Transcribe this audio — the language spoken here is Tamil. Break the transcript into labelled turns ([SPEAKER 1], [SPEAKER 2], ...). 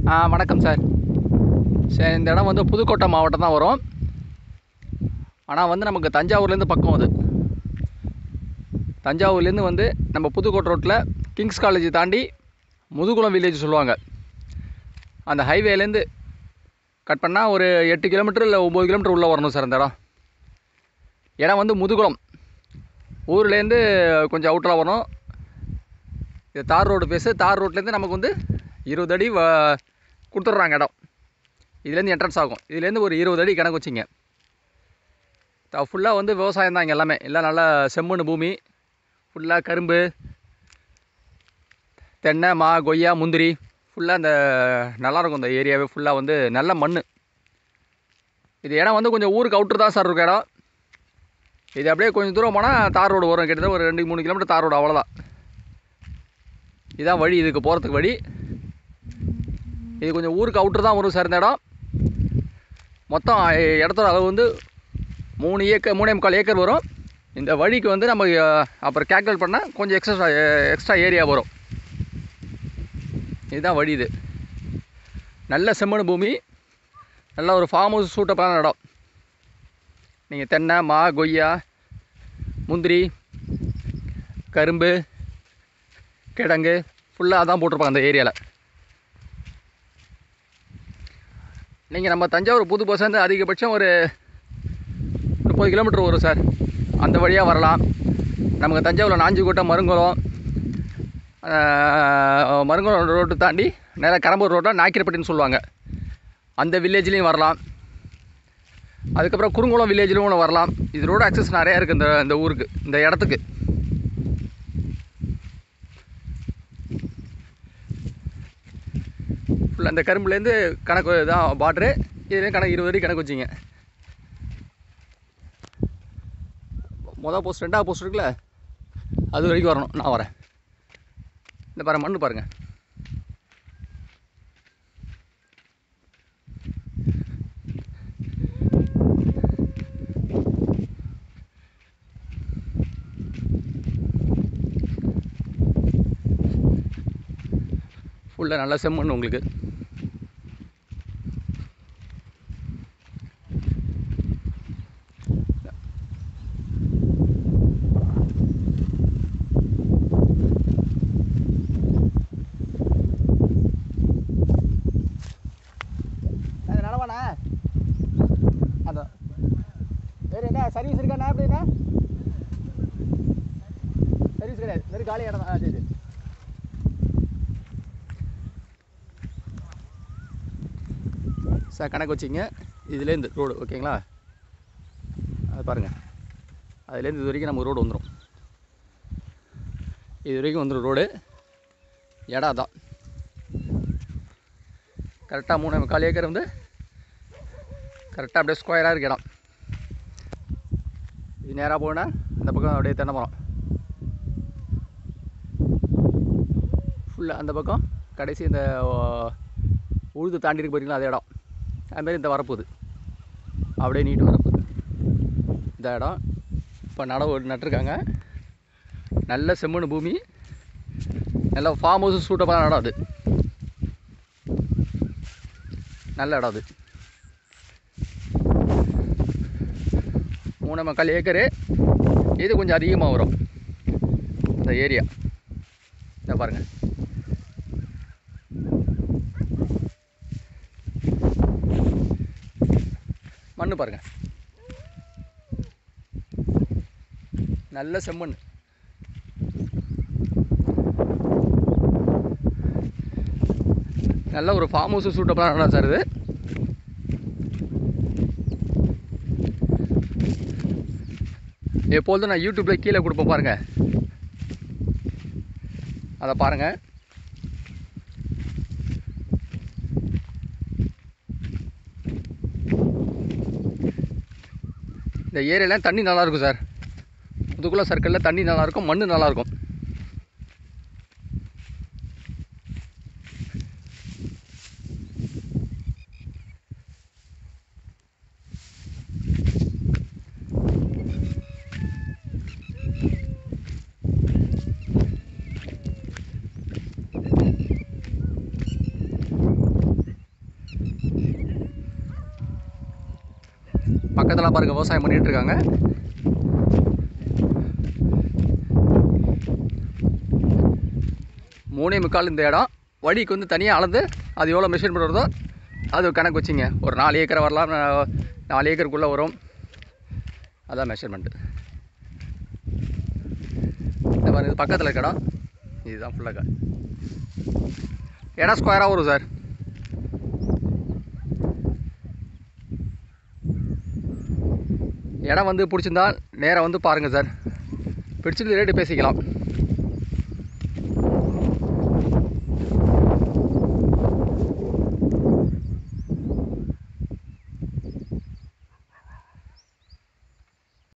[SPEAKER 1] ஆ வணக்கம் சார் சரி இந்த இடம் வந்து புதுக்கோட்டை மாவட்டம் தான் வரும் ஆனால் வந்து நமக்கு தஞ்சாவூர்லேருந்து பக்கம் அது தஞ்சாவூர்லேருந்து வந்து நம்ம புதுக்கோட்டை ரோட்டில் கிங்ஸ் காலேஜ் தாண்டி முதுகுளம் வில்லேஜ் சொல்லுவாங்க அந்த ஹைவேலேருந்து கட் பண்ணால் ஒரு எட்டு கிலோமீட்டர் இல்லை ஒம்பது கிலோமீட்டர் உள்ளே வரணும் சார் அந்த இடம் இடம் வந்து முதுகுளம் ஊர்லேருந்து கொஞ்சம் அவுட்டராக வரணும் இது தார் ரோடு பேசு தார் ரோட்லேருந்து நமக்கு வந்து இருபது அடி வ கொடுத்துட்றாங்க இடம் இதுலேருந்து என்ட்ரன்ஸ் ஆகும் இதுலேருந்து ஒரு இருபது அடி கணக்கு வச்சிங்க ஃபுல்லாக வந்து விவசாயம் தான் இங்கே எல்லாமே எல்லாம் நல்லா செம்மண் பூமி ஃபுல்லாக கரும்பு தென்னை மா கொய்யா முந்திரி ஃபுல்லாக இந்த நல்லாயிருக்கும் இந்த ஏரியாவே ஃபுல்லாக வந்து நல்ல மண் இது இடம் வந்து கொஞ்சம் ஊருக்கு அவுட்ரு தான் சார் இருக்கும் இடம் இது அப்படியே கொஞ்சம் தூரம் போனால் தார் ரோடு வரும் கிட்டத்தட்ட ஒரு ரெண்டு மூணு கிலோமீட்டர் தார் ரோடு அவ்வளோதான் இதான் வழி இதுக்கு போகிறதுக்கு வழி இது கொஞ்சம் ஊருக்கு அவுட்ரு தான் வரும் சார் இந்த இடம் மொத்தம் அஹ், இடத்தோட அளவு வந்து மூணு ஏக்கர் மூணே முக்கால் ஏக்கர் வரும் இந்த வழிக்கு வந்து நம்ம அஹ், அப்புறம் கேல்குலேட் பண்ணால் கொஞ்சம் எக்ஸ்ட்ரா எக்ஸ்ட்ரா ஏரியா வரும் இதுதான் வழி இது நல்ல செம்மண் பூமி நல்ல ஒரு ஃபார்ம் ஹவுஸ் சூட்டப்பான இடம் நீங்கள் தென்னை மா கொய்யா முந்திரி கரும்பு கிழங்கு ஃபுல்லாக அதான் போட்டிருப்பாங்க அந்த ஏரியாவில் நீங்கள் நம்ம தஞ்சாவூர் புது பஸ் வந்து அதிகபட்சம் ஒரு முப்பது கிலோமீட்டர் வரும் சார் அந்த வழியாக வரலாம் நமக்கு தஞ்சாவூரில் நாஞ்சிக்கோட்டை மருங்குளம் ஆஹ், மருங்குளம் ரோட்டு தாண்டி நேராக கரம்பூர் ரோட்டில் நாக்கிரப்பட்டின்னு சொல்லுவாங்க அந்த வில்லேஜ்லேயும் வரலாம் அதுக்கப்புறம் குறுங்குளம் வில்லேஜ்லையும் ஒன்று வரலாம் இது ரோடு அக்சஸ் நிறையா இருக்குது இந்த இந்த ஊருக்கு இந்த இடத்துக்கு ஃபுல்லாக இந்த கரும்புலேருந்து கணக்கு தான் பாட்ரு இதுலேயும் கணக்கு இருபது அடி கணக்கு வச்சிங்க மொதல் போஸ்ட் ரெண்டாவது போஸ்ட் இருக்குல்ல அது வரைக்கும் வரணும் நான் வரேன் இந்த பாருங்க மண்ணு பாருங்கள் ஃபுல்லாக நல்லா செம்மண் உங்களுக்கு அது நடவாண்ணா அந்த வேறு என்ன சர்வீஸ் இருக்காண்ணா எப்படிண்ணா சர்வீஸ் கிடையாது வெறும் காலி இடம் தான் ஆ சரி சரி சார் கணக்கு வச்சிங்க இதுலேருந்து ரோடு ஓகேங்களா அது பாருங்கள் அதுலேருந்து இது வரைக்கும் நமக்கு ரோடு வந்துடும் இது வரைக்கும் வந்துடும் ரோடு இடம் தான் கரெக்டாக மூணு முக்கால் ஏக்கர் வந்து கரெக்டாக அப்படியே ஸ்கொயராக இருக்கு இடம் இது நேராக போனால் அந்த பக்கம் அப்படியே தென்னை மரம் ஃபுல்லாக அந்த பக்கம் கடைசி இந்த ஓ, உழுது தாண்டி இருக்கு பார்த்தீங்களா அது இடம் அதுமாரி இந்த வரப்போகுது அப்படியே நீட்டு வரப்போகுது இந்த இடம் இப்போ நடவு நட்டிருக்காங்க நல்ல செம்மண் பூமி நல்ல ஃபார்ம் ஹவுஸ் சூட்டபுளான இடம் அது நல்ல இடம் அது மூணு மக்கள் ஏக்கரு இது கொஞ்சம் அதிகமாக வரும் இந்த ஏரியா இதை பாருங்கள் மண்ணு பாருங்க நல்ல செம்மண் நல்ல ஒரு ஃபார்ம் ஹவுஸ் சூட்டபுளான இடம் சார் இது எப்பொழுதும் நான் யூடியூப்பில் கீழே கொடுப்பேன் பாருங்கள் அதை பாருங்கள் இந்த ஏரியாலாம் தண்ணி நல்லாயிருக்கும் சார் முதுகுள சர்க்கிளில் தண்ணி நல்லாயிருக்கும் மண் நல்லாயிருக்கும் பக்கத்தில் பாருங்கள் விவசாயம் பண்ணிகிட்டு இருக்காங்க மூணே முக்கால் இந்த இடம் வழிக்கு வந்து தனியாக அளந்து அது எவ்வளோ மெஷின் பண்ணுறதோ அது கணக்கு வச்சுங்க ஒரு நாலு ஏக்கரை வரலாம் நா- நாலு ஏக்கருக்குள்ளே வரும் அதான் மெஷர்மெண்ட்டு இந்த பாருங்க இது பக்கத்தில் இருக்க இடம் இதுதான் ஃபுல்லாக இடம் ஸ்கொயராக வரும் சார் இடம் வந்து பிடிச்சிருந்தா நேராக வந்து பாருங்கள் சார் பிடிச்சிருந்து ரேட்டு பேசிக்கலாம்